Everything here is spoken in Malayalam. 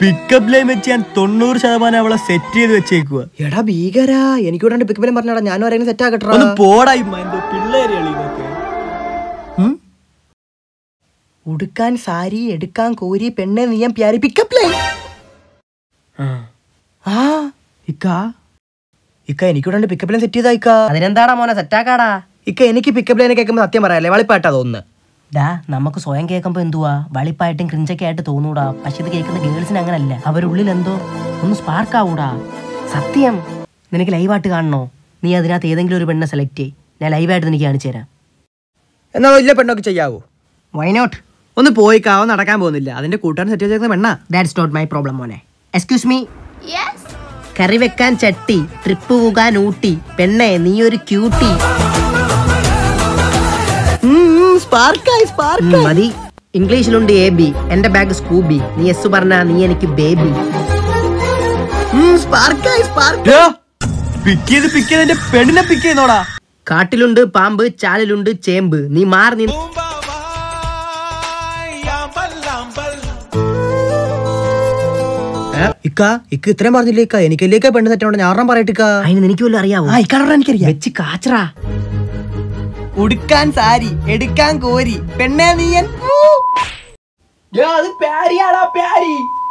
പിക്കപ്പ് ലൈൻ വെച്ച് ഞാൻ തൊണ്ണൂറ് ശതമാനം അവളെ സെറ്റ് ചെയ്ത് വെച്ചേക്കുക എടാ ഭീകരാ എനിക്ക് ഇവിടെ പിക്കപ്പിലും പറഞ്ഞാടാ ഞാനും ആരെങ്കിലും സെറ്റ് ആക്കട്ടെ ഒന്ന് പോടാ ഇമ്മ എന്തോ പിള്ളേര് കളി ഇതൊക്കെ ഉടുക്കാൻ സാരി എടുക്കാൻ കോരി പെണ്ണെ നീയാൻ പ്യാരി പിക്കപ്പ് ലൈൻ ആ ഇക്ക ഇക്ക എനിക്കൂടെ പിക്കപ്പ് ലൈൻ സെറ്റ് ചെയ്താ ഇക്ക അതിനെന്താടാ മോനെ സെറ്റാക്കാടാ ഇക്ക എനിക്ക് പിക്കപ്പ് ലൈനെ കേൾക്കുമ്പോൾ സത്യം പറയാല്ലേ വളിപ്പാട്ടാ തോന്നുന്നു ഡാ നമുക്ക് സ്വയം കേൾക്കുമ്പോ എന്തുവാ വളിപ്പായിട്ടും ക്രിഞ്ചൊക്കെ ആയിട്ട് തോന്നൂടാ പക്ഷെ ഇത് കേൾക്കുന്ന ഗേൾസിന് അങ്ങനല്ല അവരുള്ളിൽ എന്തോ ഒന്ന് സ്പാർക്ക് ആവൂടാ സത്യം നിനക്ക് ലൈവായിട്ട് കാണണോ നീ അതിനകത്ത് ഏതെങ്കിലും ഒരു പെണ്ണെ സെലക്ട് ചെയ് ഞാൻ ലൈവായിട്ട് നിനക്ക് കാണിച്ചു തരാം എന്നാ വലിയ പെണ്ണൊക്കെ ചെയ്യാവോ വൈ നോട്ട് ഒന്ന് പോയി കാവോ നടക്കാൻ പോകുന്നില്ല അതിന്റെ കൂട്ടുകാരൻ സെറ്റ് ചെയ്തേക്കുന്ന പെണ്ണ ദാറ്റ്സ് നോട്ട് മൈ പ്രോബ്ലം മോനെ എക്സ്ക്യൂസ് മീ കറി വെക്കാൻ ചട്ടി ട്രിപ്പ് പോകാൻ ഊട്ടി പെണ്ണെ നീ ഒരു ക്യൂട്ടി സ്പാർക്കായി സ്പാർക്ക് മതി ഇംഗ്ലീഷിലുണ്ട് എ ബി എന്റെ ബാഗ് സ്കൂബി നീ എസ് പറഞ്ഞ നീ എനിക്ക് ബേബി സ്പാർക്കായി സ്പാർക്ക് പിക്ക് ചെയ്ത് പിക്ക് ചെയ്ത് എന്റെ പെണ്ണിനെ പിക്ക് ചെയ്യുന്നോടാ കാട്ടിലുണ്ട് പാമ്പ് ചാലിലുണ്ട് ചേമ്പ് നീ മാറി നീ ഇക്ക ഇക്ക ഇത്രയും പറഞ്ഞില്ലേ ഇക്ക എനിക്കല്ലേ പെണ്ണ് സെറ്റ് ഉണ്ട് ഞാൻ പറയട്ടെ ഇക്ക അതിന് നിനക്ക് വല്ലതും അറിയാവോ ആ ഇക്കാണോ എനിക്കറിയാം വെച്ച് കാച്ചറാ ഉടുക്കാൻ സാരി എടുക്കാൻ കോരി പെണ്ണെ നീയൻ അത് പ്യാരിയാടാ പ്യാരി